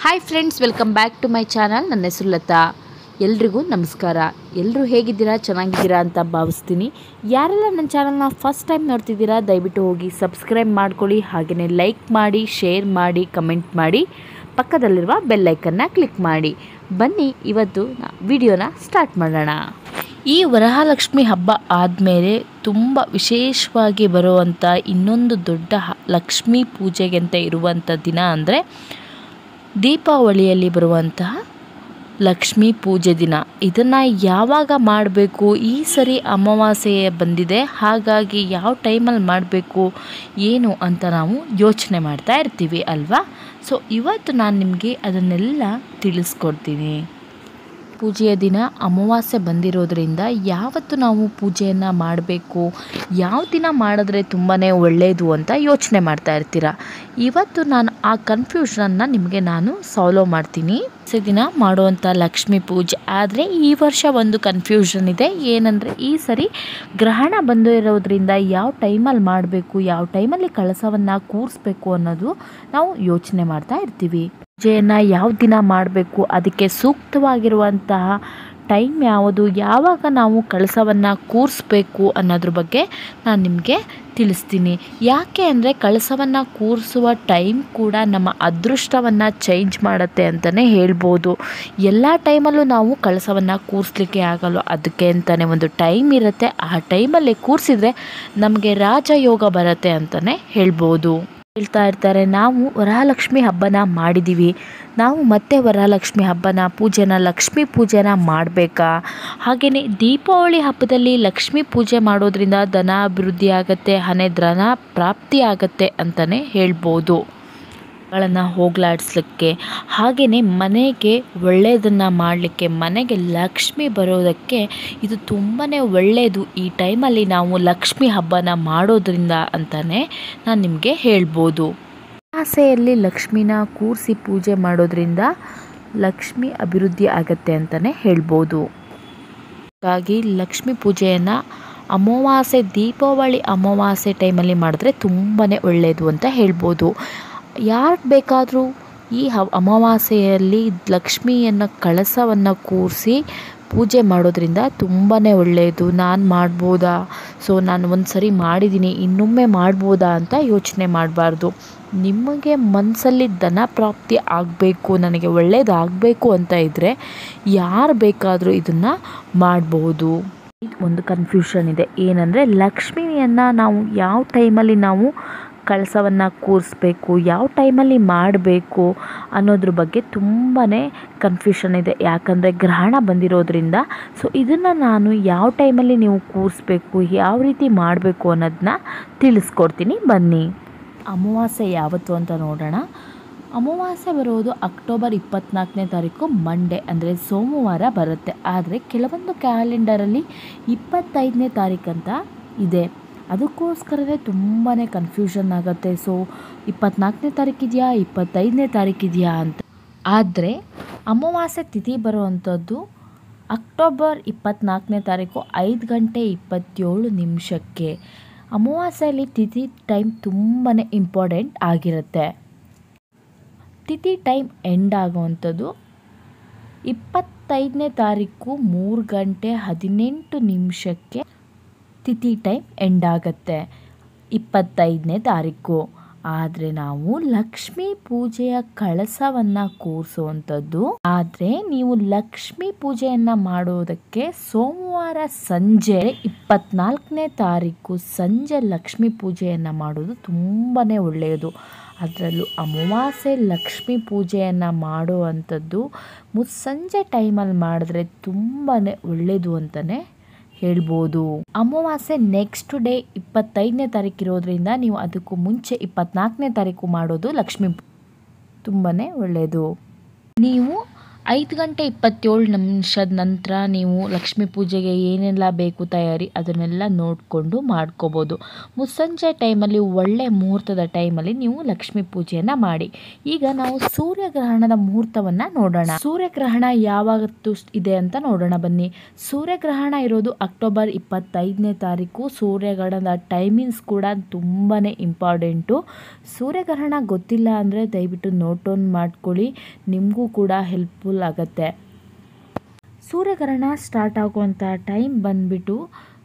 hi friends welcome back to my channel ನನ್ನ ಹೆಸರು ಲತಾ ಎಲ್ರಿಗೂ ನಮಸ್ಕಾರ ಎಲ್ಲರೂ ಹೇಗಿದ್ದೀರಾ ಚೆನ್ನಾಗಿದ್ದೀರಾ ಅಂತ ಭಾವಿಸ್ತೀನಿ ಯಾರೆಲ್ಲ ನನ್ನ ಚಾನಲ್ನ ಫಸ್ಟ್ ಟೈಮ್ ನೋಡ್ತಿದ್ದೀರಾ ದಯವಿಟ್ಟು ಹೋಗಿ ಸಬ್ಸ್ಕ್ರೈಬ್ ಮಾಡ್ಕೊಳ್ಳಿ ಹಾಗೆಯೇ ಲೈಕ್ ಮಾಡಿ ಶೇರ್ ಮಾಡಿ ಕಮೆಂಟ್ ಮಾಡಿ ಪಕ್ಕದಲ್ಲಿರುವ ಬೆಲ್ಲೈಕನ್ನ ಕ್ಲಿಕ್ ಮಾಡಿ ಬನ್ನಿ ಇವತ್ತು ವಿಡಿಯೋನ ಸ್ಟಾರ್ಟ್ ಮಾಡೋಣ ಈ ವರಮಹಾಲಕ್ಷ್ಮಿ ಹಬ್ಬ ಆದಮೇಲೆ ತುಂಬ ವಿಶೇಷವಾಗಿ ಬರುವಂಥ ಇನ್ನೊಂದು ದೊಡ್ಡ ಹ- ಲಕ್ಷ್ಮೀ ಪೂಜೆಗೆ ಅಂತ ಇರುವಂಥ ದಿನ ಅಂದರೆ ದೀಪಾವಳಿಯಲ್ಲಿ ಬರುವಂತಹ ಲಕ್ಷ್ಮೀ ಪೂಜೆ ದಿನ ಇದನ್ನು ಯಾವಾಗ ಮಾಡಬೇಕು ಈ ಸರಿ ಅಮಾವಾಸ್ಯೆ ಬಂದಿದೆ ಹಾಗಾಗಿ ಯಾವ ಟೈಮಲ್ಲಿ ಮಾಡಬೇಕು ಏನು ಅಂತ ನಾವು ಯೋಚನೆ ಮಾಡ್ತಾ ಇರ್ತೀವಿ ಅಲ್ವಾ ಸೊ ಇವತ್ತು ನಾನು ನಿಮಗೆ ಅದನ್ನೆಲ್ಲ ತಿಳಿಸ್ಕೊಡ್ತೀನಿ ಪೂಜೆಯ ದಿನ ಅಮಾವಾಸ್ಯೆ ಬಂದಿರೋದ್ರಿಂದ ಯಾವತ್ತು ನಾವು ಪೂಜೆಯನ್ನು ಮಾಡಬೇಕು ಯಾವ ದಿನ ಮಾಡಿದ್ರೆ ತುಂಬಾ ಒಳ್ಳೆಯದು ಅಂತ ಯೋಚನೆ ಮಾಡ್ತಾ ಇರ್ತೀರ ಇವತ್ತು ನಾನು ಆ ಕನ್ಫ್ಯೂಷನ್ನ ನಿಮಗೆ ನಾನು ಸಾಲ್ವ್ ಮಾಡ್ತೀನಿ ಈ ದಿನ ಮಾಡುವಂಥ ಲಕ್ಷ್ಮೀ ಪೂಜೆ ಆದರೆ ಈ ವರ್ಷ ಒಂದು ಕನ್ಫ್ಯೂಷನ್ ಇದೆ ಏನಂದರೆ ಈ ಸರಿ ಗ್ರಹಣ ಬಂದು ಇರೋದ್ರಿಂದ ಯಾವ ಟೈಮಲ್ಲಿ ಮಾಡಬೇಕು ಯಾವ ಟೈಮಲ್ಲಿ ಕಳಸವನ್ನು ಕೂರಿಸ್ಬೇಕು ಅನ್ನೋದು ನಾವು ಯೋಚನೆ ಮಾಡ್ತಾ ಇರ್ತೀವಿ ಪೂಜೆಯನ್ನು ಯಾವ ದಿನ ಮಾಡಬೇಕು ಅದಕ್ಕೆ ಸೂಕ್ತವಾಗಿರುವಂತಹ ಟೈಮ್ ಯಾವುದು ಯಾವಾಗ ನಾವು ಕಳಸವನ್ನು ಕೂರಿಸ್ಬೇಕು ಅನ್ನೋದ್ರ ಬಗ್ಗೆ ನಾನು ನಿಮಗೆ ತಿಳಿಸ್ತೀನಿ ಯಾಕೆ ಅಂದರೆ ಕಳಸವನ್ನು ಕೂರಿಸುವ ಟೈಮ್ ಕೂಡ ನಮ್ಮ ಅದೃಷ್ಟವನ್ನು ಚೇಂಜ್ ಮಾಡುತ್ತೆ ಅಂತಲೇ ಹೇಳ್ಬೋದು ಎಲ್ಲ ಟೈಮಲ್ಲೂ ನಾವು ಕಳಸವನ್ನು ಕೂರಿಸ್ಲಿಕ್ಕೆ ಆಗಲ್ಲ ಅದಕ್ಕೆ ಅಂತಲೇ ಒಂದು ಟೈಮ್ ಇರುತ್ತೆ ಆ ಟೈಮಲ್ಲಿ ಕೂರಿಸಿದ್ರೆ ನಮಗೆ ರಾಜಯೋಗ ಬರುತ್ತೆ ಅಂತಲೇ ಹೇಳ್ಬೋದು ಹೇಳ್ತಾ ಇರ್ತಾರೆ ನಾವು ವರಮಹಾಲಕ್ಷ್ಮಿ ಹಬ್ಬನ ಮಾಡಿದ್ದೀವಿ ನಾವು ಮತ್ತೆ ವರಮಹಾಲಕ್ಷ್ಮಿ ಹಬ್ಬನ ಪೂಜೆನ ಲಕ್ಷ್ಮೀ ಪೂಜೆನ ಮಾಡಬೇಕಾ ಹಾಗೆಯೇ ದೀಪಾವಳಿ ಹಬ್ಬದಲ್ಲಿ ಲಕ್ಷ್ಮೀ ಪೂಜೆ ಮಾಡೋದ್ರಿಂದ ಧನ ಅಭಿವೃದ್ಧಿ ಆಗುತ್ತೆ ಹಣೆ ಧನ ಪ್ರಾಪ್ತಿ ಆಗುತ್ತೆ ಅಂತಲೇ ಹೇಳ್ಬೋದು ಗಳನ್ನು ಹೋಗಲಾಡಿಸ್ಲಿಕ್ಕೆ ಹಾಗೆಯೇ ಮನೆಗೆ ಒಳ್ಳೆಯದನ್ನು ಮಾಡಲಿಕ್ಕೆ ಮನೆಗೆ ಲಕ್ಷ್ಮಿ ಬರೋದಕ್ಕೆ ಇದು ತುಂಬಾ ಒಳ್ಳೆಯದು ಈ ಟೈಮಲ್ಲಿ ನಾವು ಲಕ್ಷ್ಮಿ ಹಬ್ಬನ ಮಾಡೋದ್ರಿಂದ ಅಂತಲೇ ನಾನು ನಿಮಗೆ ಹೇಳ್ಬೋದು ಆಸೆಯಲ್ಲಿ ಲಕ್ಷ್ಮಿನ ಕೂರಿಸಿ ಪೂಜೆ ಮಾಡೋದ್ರಿಂದ ಲಕ್ಷ್ಮಿ ಅಭಿವೃದ್ಧಿ ಆಗತ್ತೆ ಅಂತಲೇ ಹೇಳ್ಬೋದು ಹಾಗಾಗಿ ಲಕ್ಷ್ಮೀ ಪೂಜೆಯನ್ನು ಅಮಾವಾಸ್ಯೆ ದೀಪಾವಳಿ ಅಮಾವಾಸ್ಯೆ ಟೈಮಲ್ಲಿ ಮಾಡಿದ್ರೆ ತುಂಬಾ ಒಳ್ಳೆಯದು ಅಂತ ಹೇಳ್ಬೋದು ಯಾರು ಬೇಕಾದರೂ ಈ ಹ ಅಮಾವಾಸ್ಯೆಯಲ್ಲಿ ಲಕ್ಷ್ಮಿಯನ್ನು ಕಳಸವನ್ನು ಕೂರಿಸಿ ಪೂಜೆ ಮಾಡೋದ್ರಿಂದ ತುಂಬಾ ಒಳ್ಳೆಯದು ನಾನು ಮಾಡ್ಬೋದಾ ಸೊ ನಾನು ಒಂದು ಸರಿ ಮಾಡಿದ್ದೀನಿ ಇನ್ನೊಮ್ಮೆ ಮಾಡ್ಬೋದಾ ಅಂತ ಯೋಚನೆ ಮಾಡಬಾರ್ದು ನಿಮಗೆ ಮನಸ್ಸಲ್ಲಿ ಧನ ಪ್ರಾಪ್ತಿ ಆಗಬೇಕು ನನಗೆ ಒಳ್ಳೆಯದಾಗಬೇಕು ಅಂತ ಇದ್ದರೆ ಯಾರು ಬೇಕಾದರೂ ಇದನ್ನು ಮಾಡಬಹುದು ಒಂದು ಕನ್ಫ್ಯೂಷನ್ ಇದೆ ಏನಂದರೆ ಲಕ್ಷ್ಮಿಯನ್ನು ನಾವು ಯಾವ ಟೈಮಲ್ಲಿ ನಾವು ಕಳಸವನ್ನು ಕೂರಿಸ್ಬೇಕು ಯಾವ ಟೈಮಲ್ಲಿ ಮಾಡಬೇಕು ಅನ್ನೋದ್ರ ಬಗ್ಗೆ ತುಂಬಾ ಕನ್ಫ್ಯೂಷನ್ ಇದೆ ಯಾಕಂದರೆ ಗ್ರಹಣ ಬಂದಿರೋದ್ರಿಂದ ಸೊ ಇದನ್ನು ನಾನು ಯಾವ ಟೈಮಲ್ಲಿ ನೀವು ಕೂರಿಸ್ಬೇಕು ಯಾವ ರೀತಿ ಮಾಡಬೇಕು ಅನ್ನೋದನ್ನ ತಿಳಿಸ್ಕೊಡ್ತೀನಿ ಬನ್ನಿ ಅಮಾವಾಸ್ಯೆ ಯಾವತ್ತು ಅಂತ ನೋಡೋಣ ಅಮಾವಾಸ್ಯೆ ಬರೋದು ಅಕ್ಟೋಬರ್ ಇಪ್ಪತ್ನಾಲ್ಕನೇ ತಾರೀಕು ಮಂಡೇ ಅಂದರೆ ಸೋಮವಾರ ಬರುತ್ತೆ ಆದರೆ ಕೆಲವೊಂದು ಕ್ಯಾಲೆಂಡರಲ್ಲಿ ಇಪ್ಪತ್ತೈದನೇ ತಾರೀಕಂತ ಇದೆ ಅದಕ್ಕೋಸ್ಕರವೇ ತುಂಬಾ ಕನ್ಫ್ಯೂಷನ್ ಆಗುತ್ತೆ ಸೊ ಇಪ್ಪತ್ನಾಲ್ಕನೇ ತಾರೀಕಿದೆಯಾ ಇಪ್ಪತ್ತೈದನೇ ತಾರೀಕಿದೆಯಾ ಅಂತ ಆದರೆ ಅಮಾವಾಸ್ಯೆ ತಿಥಿ ಬರುವಂಥದ್ದು ಅಕ್ಟೋಬರ್ ಇಪ್ಪತ್ನಾಲ್ಕನೇ ತಾರೀಕು ಐದು ಗಂಟೆ ಇಪ್ಪತ್ತೇಳು ನಿಮಿಷಕ್ಕೆ ಅಮಾವಾಸ್ಯೆಯಲ್ಲಿ ತಿಥಿ ಟೈಮ್ ತುಂಬಾ ಇಂಪಾರ್ಟೆಂಟ್ ಆಗಿರುತ್ತೆ ತಿಥಿ ಟೈಮ್ ಎಂಡ್ ಆಗುವಂಥದ್ದು ಇಪ್ಪತ್ತೈದನೇ ತಾರೀಕು ಮೂರು ಗಂಟೆ ಹದಿನೆಂಟು ನಿಮಿಷಕ್ಕೆ ತಿಥಿ ಟೈಮ್ ಎಂಡ್ ಆಗುತ್ತೆ ಇಪ್ಪತ್ತೈದನೇ ತಾರೀಕು ಆದರೆ ನಾವು ಲಕ್ಷ್ಮೀ ಪೂಜೆಯ ಕಳಸವನ್ನು ಕೂರಿಸುವಂಥದ್ದು ಆದರೆ ನೀವು ಲಕ್ಷ್ಮೀ ಪೂಜೆಯನ್ನು ಮಾಡೋದಕ್ಕೆ ಸೋಮವಾರ ಸಂಜೆ ಇಪ್ಪತ್ನಾಲ್ಕನೇ ತಾರೀಕು ಸಂಜೆ ಲಕ್ಷ್ಮೀ ಪೂಜೆಯನ್ನು ಮಾಡೋದು ತುಂಬಾ ಒಳ್ಳೆಯದು ಅದರಲ್ಲೂ ಅಮಾವಾಸ್ಯೆ ಲಕ್ಷ್ಮೀ ಪೂಜೆಯನ್ನು ಮಾಡುವಂಥದ್ದು ಮುಸ್ಸಂಜೆ ಟೈಮಲ್ಲಿ ಮಾಡಿದ್ರೆ ತುಂಬಾ ಒಳ್ಳೆಯದು ಅಂತಲೇ ಹೇಳ್ಬೋದು ಅಮಾವಾಸ್ಯೆ ನೆಕ್ಸ್ಟ್ ಡೇ ಇಪ್ಪತ್ತೈದನೇ ತಾರೀಕು ಇರೋದ್ರಿಂದ ನೀವು ಅದಕ್ಕೂ ಮುಂಚೆ ಇಪ್ಪತ್ನಾಲ್ಕನೇ ತಾರೀಕು ಮಾಡೋದು ಲಕ್ಷ್ಮೀ ತುಂಬಾ ಒಳ್ಳೆಯದು ನೀವು ಐದು ಗಂಟೆ ಇಪ್ಪತ್ತೇಳು ನಿಮಿಷದ ನಂತರ ನೀವು ಲಕ್ಷ್ಮೀ ಪೂಜೆಗೆ ಏನೆಲ್ಲ ಬೇಕು ತಯಾರಿ ಅದನ್ನೆಲ್ಲ ನೋಡಿಕೊಂಡು ಮಾಡ್ಕೋಬೋದು ಮುಸ್ಸಂಜೆ ಟೈಮಲ್ಲಿ ಒಳ್ಳೆ ಮುಹೂರ್ತದ ಟೈಮಲ್ಲಿ ನೀವು ಲಕ್ಷ್ಮೀ ಪೂಜೆಯನ್ನು ಮಾಡಿ ಈಗ ನಾವು ಸೂರ್ಯಗ್ರಹಣದ ಮುಹೂರ್ತವನ್ನು ನೋಡೋಣ ಸೂರ್ಯಗ್ರಹಣ ಯಾವತ್ತು ಇದೆ ಅಂತ ನೋಡೋಣ ಬನ್ನಿ ಸೂರ್ಯಗ್ರಹಣ ಇರೋದು ಅಕ್ಟೋಬರ್ ಇಪ್ಪತ್ತೈದನೇ ತಾರೀಕು ಸೂರ್ಯಗ್ರಹಣದ ಟೈಮಿಂಗ್ಸ್ ಕೂಡ ತುಂಬಾ ಇಂಪಾರ್ಟೆಂಟು ಸೂರ್ಯಗ್ರಹಣ ಗೊತ್ತಿಲ್ಲ ಅಂದರೆ ದಯವಿಟ್ಟು ನೋಟ್ ಡೌನ್ ಮಾಡ್ಕೊಳ್ಳಿ ನಿಮಗೂ ಕೂಡ ಹೆಲ್ಪ್ಫುಲ್ ಆಗುತ್ತೆ ಸೂರ್ಯಗ್ರಹಣ ಸ್ಟಾರ್ಟ್ ಆಗುವಂಥ ಟೈಮ್ ಬಂದ್ಬಿಟ್ಟು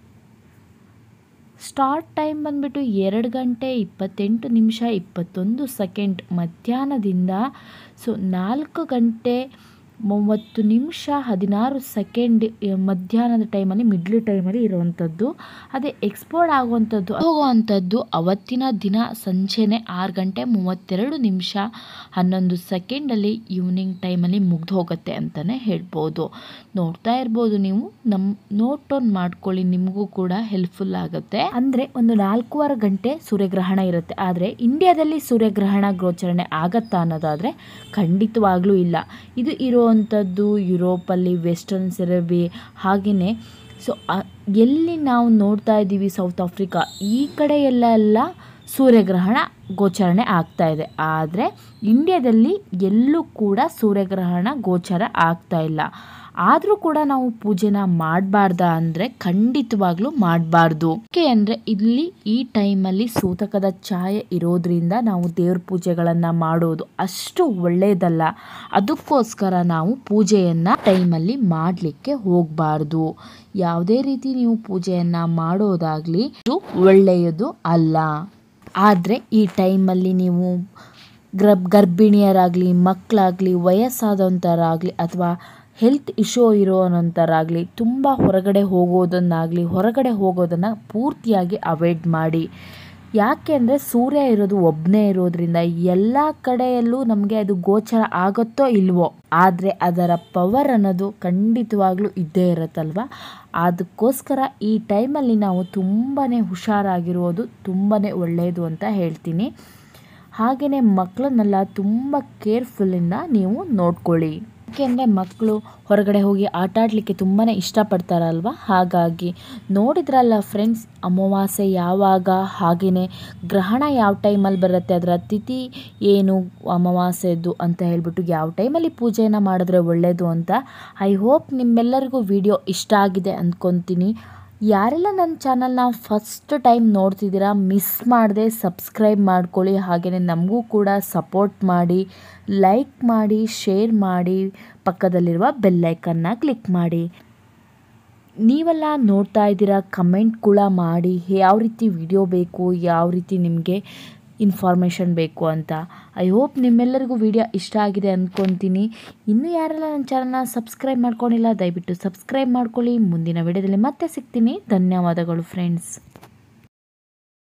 ಸ್ಟಾರ್ಟ್ ಟೈಮ್ ಬಂದ್ಬಿಟ್ಟು ಎರಡು ಗಂಟೆ ಇಪ್ಪತ್ತೆಂಟು ನಿಮಿಷ ಇಪ್ಪತ್ತೊಂದು ಸೆಕೆಂಡ್ ಮಧ್ಯಾಹ್ನದಿಂದ ಸೊ ನಾಲ್ಕು ಗಂಟೆ ಮೂವತ್ತು ನಿಮಿಷ ಹದಿನಾರು ಸೆಕೆಂಡ್ ಮಧ್ಯಾಹ್ನದ ಟೈಮಲ್ಲಿ ಮಿಡ್ಲ್ ಟೈಮಲ್ಲಿ ಇರುವಂಥದ್ದು ಅದೇ ಎಕ್ಸ್ಪೋರ್ಟ್ ಆಗುವಂಥದ್ದು ಹೋಗುವಂಥದ್ದು ಅವತ್ತಿನ ದಿನ ಸಂಜೆನೆ ಆರು ಗಂಟೆ ಮೂವತ್ತೆರಡು ನಿಮಿಷ ಹನ್ನೊಂದು ಸೆಕೆಂಡಲ್ಲಿ ಈವ್ನಿಂಗ್ ಟೈಮಲ್ಲಿ ಮುಗ್ದು ಹೋಗುತ್ತೆ ಅಂತಲೇ ಹೇಳ್ಬೋದು ನೋಡ್ತಾ ಇರ್ಬೋದು ನೀವು ನಮ್ಮ ನೋಟ್ ಡೌನ್ ಮಾಡ್ಕೊಳ್ಳಿ ನಿಮಗೂ ಕೂಡ ಹೆಲ್ಪ್ಫುಲ್ ಆಗುತ್ತೆ ಅಂದರೆ ಒಂದು ನಾಲ್ಕೂವರೆ ಗಂಟೆ ಸೂರ್ಯಗ್ರಹಣ ಇರುತ್ತೆ ಆದರೆ ಇಂಡಿಯಾದಲ್ಲಿ ಸೂರ್ಯಗ್ರಹಣ ಗೋಚರಣೆ ಆಗತ್ತಾ ಅನ್ನೋದಾದರೆ ಖಂಡಿತವಾಗ್ಲೂ ಇಲ್ಲ ಇದು ಇರುವಂಥದ್ದು ಯುರೋಪಲ್ಲಿ ವೆಸ್ಟರ್ನ್ ಸೆರಬಿ ಹಾಗೆಯೇ ಸೊ ಎಲ್ಲಿ ನಾವು ನೋಡ್ತಾ ಇದ್ದೀವಿ ಸೌತ್ ಆಫ್ರಿಕಾ ಈ ಕಡೆ ಎಲ್ಲ ಎಲ್ಲ ಸೂರ್ಯಗ್ರಹಣ ಗೋಚರಣೆ ಆಗ್ತಾ ಇದೆ ಆದರೆ ಇಂಡಿಯಾದಲ್ಲಿ ಎಲ್ಲೂ ಕೂಡ ಸೂರ್ಯಗ್ರಹಣ ಗೋಚರ ಆಗ್ತಾ ಇಲ್ಲ ಆದರೂ ಕೂಡ ನಾವು ಪೂಜೆನ ಮಾಡಬಾರ್ದ ಅಂದರೆ ಖಂಡಿತವಾಗ್ಲೂ ಮಾಡಬಾರ್ದು ಯಾಕೆ ಅಂದರೆ ಇಲ್ಲಿ ಈ ಟೈಮಲ್ಲಿ ಸೂತಕದ ಛಾಯೆ ಇರೋದ್ರಿಂದ ನಾವು ದೇವ್ರ ಪೂಜೆಗಳನ್ನು ಮಾಡೋದು ಅಷ್ಟು ಒಳ್ಳೆಯದಲ್ಲ ಅದಕ್ಕೋಸ್ಕರ ನಾವು ಪೂಜೆಯನ್ನು ಟೈಮಲ್ಲಿ ಮಾಡಲಿಕ್ಕೆ ಹೋಗಬಾರ್ದು ಯಾವುದೇ ರೀತಿ ನೀವು ಪೂಜೆಯನ್ನು ಮಾಡೋದಾಗಲಿ ಒಳ್ಳೆಯದು ಅಲ್ಲ ಆದರೆ ಈ ಟೈಮಲ್ಲಿ ನೀವು ಗ್ರಬ್ ಗರ್ಭಿಣಿಯರಾಗಲಿ ಮಕ್ಕಳಾಗಲಿ ವಯಸ್ಸಾದಂಥವರಾಗಲಿ ಅಥವಾ ಹೆಲ್ತ್ ಇಶ್ಯೂ ಇರೋವಂಥವರಾಗಲಿ ತುಂಬ ಹೊರಗಡೆ ಹೋಗೋದನ್ನಾಗಲಿ ಹೊರಗಡೆ ಹೋಗೋದನ್ನು ಪೂರ್ತಿಯಾಗಿ ಅವಾಯ್ಡ್ ಮಾಡಿ ಯಾಕೆ ಅಂದರೆ ಸೂರ್ಯ ಇರೋದು ಒಬ್ಬನೇ ಇರೋದ್ರಿಂದ ಎಲ್ಲ ಕಡೆಯಲ್ಲೂ ನಮಗೆ ಅದು ಗೋಚರ ಆಗುತ್ತೋ ಇಲ್ವೋ ಆದರೆ ಅದರ ಪವರ್ ಅನ್ನೋದು ಖಂಡಿತವಾಗ್ಲೂ ಇದ್ದೇ ಇರುತ್ತಲ್ವ ಅದಕ್ಕೋಸ್ಕರ ಈ ಟೈಮಲ್ಲಿ ನಾವು ತುಂಬಾ ಹುಷಾರಾಗಿರೋದು ತುಂಬಾ ಒಳ್ಳೆಯದು ಅಂತ ಹೇಳ್ತೀನಿ ಹಾಗೆಯೇ ಮಕ್ಕಳನ್ನೆಲ್ಲ ತುಂಬ ಕೇರ್ಫುಲ್ಲಿಂದ ನೀವು ನೋಡ್ಕೊಳ್ಳಿ ಯಾಕೆಂದರೆ ಮಕ್ಕಳು ಹೊರಗಡೆ ಹೋಗಿ ಆಟ ಆಡಲಿಕ್ಕೆ ತುಂಬಾ ಇಷ್ಟಪಡ್ತಾರಲ್ವ ಹಾಗಾಗಿ ನೋಡಿದ್ರಲ್ಲ ಫ್ರೆಂಡ್ಸ್ ಅಮಾವಾಸ್ಯೆ ಯಾವಾಗ ಹಾಗೆಯೇ ಗ್ರಹಣ ಯಾವ ಟೈಮಲ್ಲಿ ಬರುತ್ತೆ ಅದರ ತಿಥಿ ಏನು ಅಮಾವಾಸ್ಯೆದು ಅಂತ ಹೇಳ್ಬಿಟ್ಟು ಯಾವ ಟೈಮಲ್ಲಿ ಪೂಜೆಯನ್ನು ಮಾಡಿದ್ರೆ ಒಳ್ಳೆಯದು ಅಂತ ಐ ಹೋಪ್ ನಿಮ್ಮೆಲ್ಲರಿಗೂ ವಿಡಿಯೋ ಇಷ್ಟ ಆಗಿದೆ ಅಂದ್ಕೊತೀನಿ ಯಾರೆಲ್ಲ ನನ್ನ ಚಾನಲ್ನ ಫಸ್ಟ್ ಟೈಮ್ ನೋಡ್ತಿದ್ದೀರಾ ಮಿಸ್ ಮಾಡದೆ ಸಬ್ಸ್ಕ್ರೈಬ್ ಮಾಡ್ಕೊಳ್ಳಿ ಹಾಗೆಯೇ ನಮಗೂ ಕೂಡ ಸಪೋರ್ಟ್ ಮಾಡಿ ಲೈಕ್ ಮಾಡಿ ಶೇರ್ ಮಾಡಿ ಪಕ್ಕದಲ್ಲಿರುವ ಬೆಲ್ಲೈಕನ್ನ ಕ್ಲಿಕ್ ಮಾಡಿ ನೀವೆಲ್ಲ ನೋಡ್ತಾ ಇದ್ದೀರಾ ಕಮೆಂಟ್ ಕೂಡ ಮಾಡಿ ಯಾವ ರೀತಿ ವಿಡಿಯೋ ಬೇಕು ಯಾವ ರೀತಿ ನಿಮಗೆ ಇನ್ಫಾರ್ಮೇಷನ್ ಬೇಕು ಅಂತ ಐ ಹೋಪ್ ನಿಮ್ಮೆಲ್ಲರಿಗೂ ವಿಡಿಯೋ ಇಷ್ಟ ಆಗಿದೆ ಅಂದ್ಕೊತೀನಿ ಇನ್ನೂ ಯಾರೆಲ್ಲ ನನ್ನ ಚಾನಲ್ನ ಸಬ್ಸ್ಕ್ರೈಬ್ ಮಾಡ್ಕೊಂಡಿಲ್ಲ ದಯವಿಟ್ಟು ಸಬ್ಸ್ಕ್ರೈಬ್ ಮಾಡ್ಕೊಳ್ಳಿ ಮುಂದಿನ ವಿಡಿಯೋದಲ್ಲಿ ಮತ್ತೆ ಸಿಗ್ತೀನಿ ಧನ್ಯವಾದಗಳು ಫ್ರೆಂಡ್ಸ್